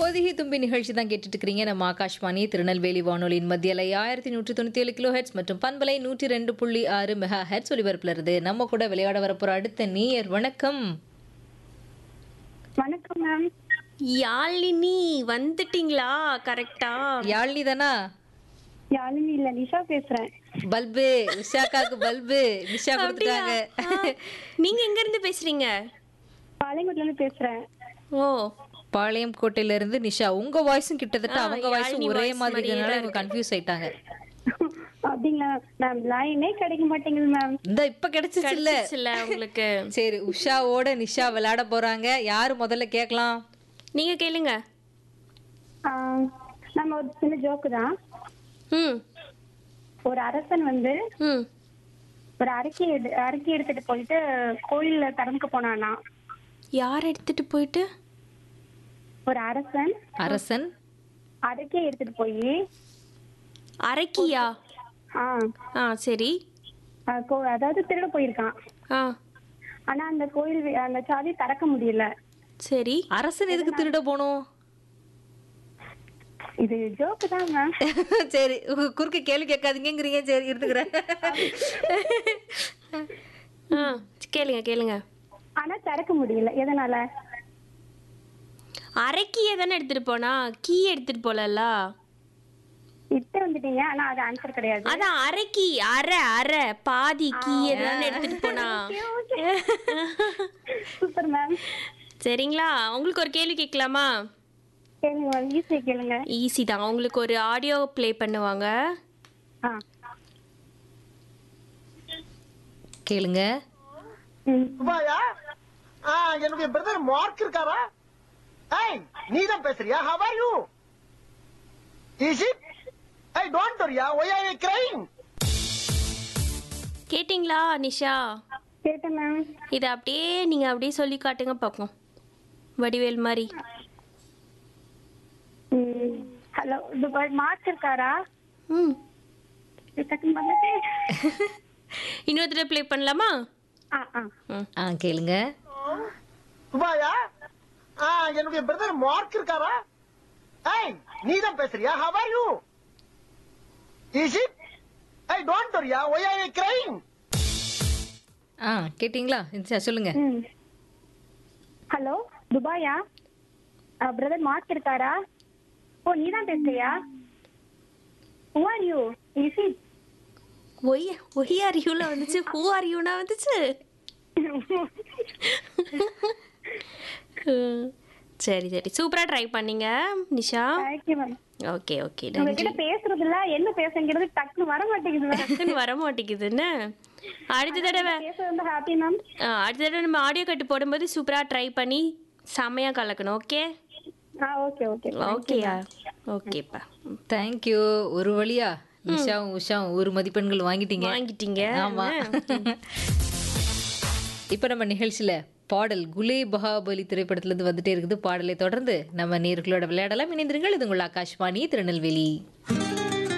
பொதிகை தும்பி நிகழ்ச்சி தான் கேட்டுட்டு இருக்கிறீங்க நம்ம ஆகாஷ்வாணி திருநெல்வேலி வானொலியின் மத்தியலை ஆயிரத்தி நூற்றி தொண்ணூற்றி ஏழு கிலோ ஹெட்ஸ் மற்றும் பண்பலை நூற்றி ரெண்டு புள்ளி ஆறு மெகா ஹெட்ஸ் ஒலிபரப்பில் இருந்து நம்ம கூட விளையாட வரப்போற அடுத்த நீயர் வணக்கம் வணக்கம் மேம் யாழினி வந்துட்டீங்களா கரெக்டா யாழினி தானா யாழினி இல்ல நிஷா பேசுறேன் பல்பு உஷாக்காக்கு பல்பு நிஷா கொடுத்துட்டாங்க நீங்க எங்க இருந்து பேசுறீங்க பாளையங்குடில இருந்து பேசுறேன் ஓ பாளையம் கோட்டையில இருந்து நிஷா உங்க வாய்ஸும் கிட்டத்தட்ட ஆ, அவங்க வாய்ஸும் யாழினி ஒரே voice மாதிரி மாதிரியே இருக்கனால தான் இவங்க கன்ஃபியூஸ் ஆயிட்டாங்க அப்படிங்களா மேம் லைனே கிடைக்க மாட்டேங்குது மேம் இந்த இப்ப கிடைச்சிச்சு இல்ல இல்ல உங்களுக்கு சரி உஷாவோட நிஷா விளையாட போறாங்க யாரு முதல்ல கேட்கலாம் நீங்க கேளுங்க நம்ம ஒரு சின்ன ஜோக்கு தான் ம் ஒரு அரசன் வந்து ம் ஒரு அறிக்கை எடு அறிக்கை எடுத்துட்டு போயிட்டு கோயில்ல திறந்துக்க போனானா யார் எடுத்துட்டு போயிட்டு ஒரு அரசன் அரசன் அறிக்கை எடுத்துட்டு போய் அரைக்கியா ஆ ஆ சரி ஆ, கோ- அதாவது திருட போயிருக்கான் ஆ ஆனா அந்த கோயில் வி- அந்த சாவி திறக்க முடியல சரி அரசன் எதுக்கு திருட போனோம் இது ஜோக்கு தான் மேம் சரி உங்க குறுக்க கேள்வி கேட்காதீங்கிறீங்க சரி இருந்துக்கிறேன் ஆ கேளுங்க கேளுங்க ஆனா திறக்க முடியல எதனால அரைக்கிய தானே எடுத்துட்டு போனா கீ எடுத்துட்டு போலல்ல இட்டு வந்துட்டீங்க ஆனா அது ஆன்சர் கிடையாது அதான் அரைக்கி அரை அரை பாதி கீய தானே எடுத்துட்டு போனா சூப்பர் மேம் சரிங்களா உங்களுக்கு ஒரு கேள்வி கேட்கலாமா கேளுங்க மேம் ஈஸியா கேளுங்க ஈஸி தான் உங்களுக்கு ஒரு ஆடியோ ப்ளே பண்ணுவாங்க ஆ கேளுங்க ம். துபாயா ஆ என்னுடைய பிரதர் மார்க் இருக்காரா ஏய் நீ தான் பேசுறியா how are you is it hey don't worry why are you crying கேட்டிங்களா நிஷா கேட்டேன் மேம் இதை அப்படியே நீங்க அப்படியே சொல்லி காட்டுங்க பார்ப்போம் வடிவேல் மாதிரி ஹலோ துபாய் மார்க் இருக்காரா ம் டக்குன்னு வந்துட்டு இன்னொரு தடவை ப்ளே பண்ணலாமா ஆ ஆ ம் ஆ கேளுங்க துபாயா ஆ என்னுடைய பிரதர் மார்க் இருக்காரா ஏய் நீ தான் பேசுறியா how are you is it hey don't worry why are you crying ஆ கேட்டிங்களா சரி, சொல்லுங்க ம் ஹலோ துபாயா பிரதர் மார்க் இருக்காரா ஓ நீ தான் பேசுறியா who are you is it why why are யூல வந்துச்சு ஹூ ஆர் யூனா வந்துச்சு ம். சரி சரி சூப்பரா ட்ரை பண்ணீங்க Nisha thank you ma'am okay okay உங்ககிட்ட நன்றி பேசுறது இல்ல என்ன பேசுங்கிறது டக்குன்னு வர மாட்டேங்குது மேம் டக்குன்னு வர மாட்டேங்குதுன்னு அடுத்த தடவை பேசுறது வந்து ஹாப்பி மேம் ஆ, அடுத்த தடவை நம்ம ஆடியோ கட்டு போடும்போது சூப்பரா ட்ரை பண்ணி செம்மையா கலக்கணும் ஓகே ஆ ஓகே ஓகே ஓகேயா ஓகேப்பா தேங்க்யூ ஒரு வழியா நிஷாவும் உஷாவும் ஒரு மதிப்பெண்கள் வாங்கிட்டீங்க வாங்கிட்டீங்க ஆமா இப்ப நம்ம நிகழ்ச்சியில பாடல் குலே பகாபலி திரைப்படத்துல இருந்து வந்துட்டே இருக்குது பாடலை தொடர்ந்து நம்ம நேர்களோட விளையாடலாம் இணைந்திருங்கள் இது உங்கள் ஆகாஷ்வாணி திருநெல்வேலி